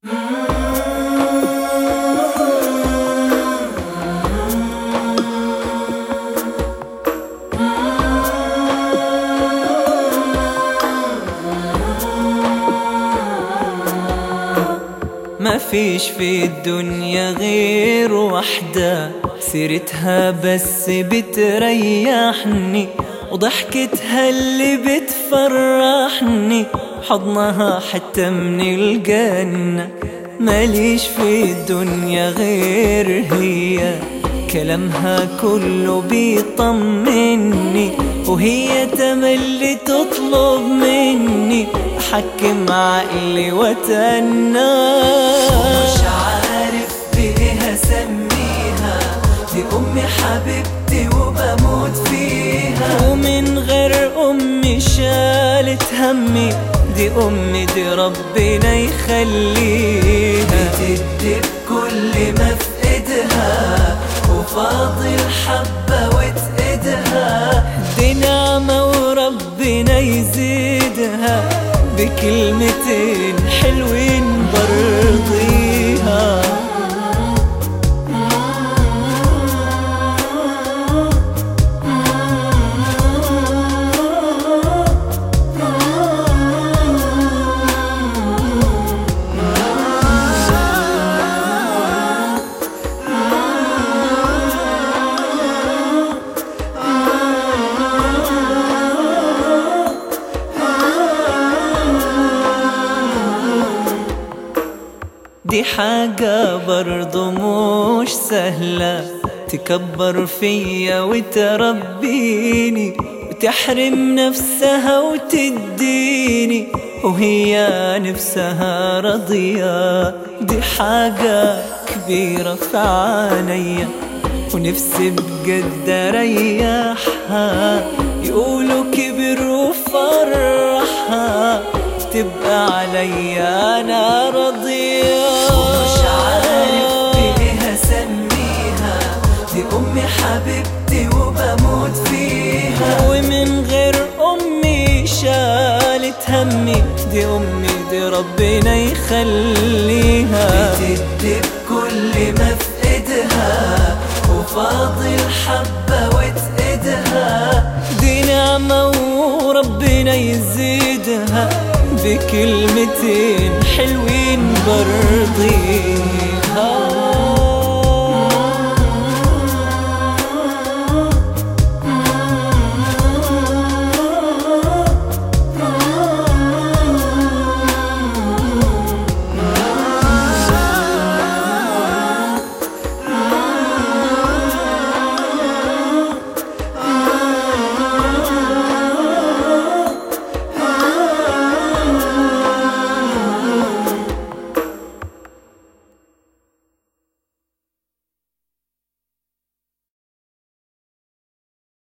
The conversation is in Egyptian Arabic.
ما فيش في الدنيا غير وحدة سيرتها بس بتريحني وضحكتها اللي بتفرحني حضنها حتى من الجنة ماليش في الدنيا غير هي كلامها كله بيطمني وهي تملي تطلب مني أحكم عقلي وتنى مش عارف بإيه أسميها دي أمي حبيبتي وبموت فيها ومن غير أمي شالت همي دي أمي دي ربنا يخليها بتدي بكل ما في إيدها وفاضل حبة وتقدها دي نعمة وربنا يزيدها بكلمتين حلوين برضيها دي حاجة برضو مش سهلة تكبر فيا وتربيني وتحرم نفسها وتديني وهي نفسها رضية دي حاجة كبيرة في عينيا ونفسي بجد اريحها يقولوا كبر وفرحها تبقى عليا انا رضية ومش عارف بايه اسميها دي امي حبيبتي وبموت فيها ومن غير امي شالت همي دي امي دي ربنا يخليها بتدي بكل ما في ايدها وفاضل حبة وتقدها دي نعمة وربنا يزيدها بكلمتين حلوين برضي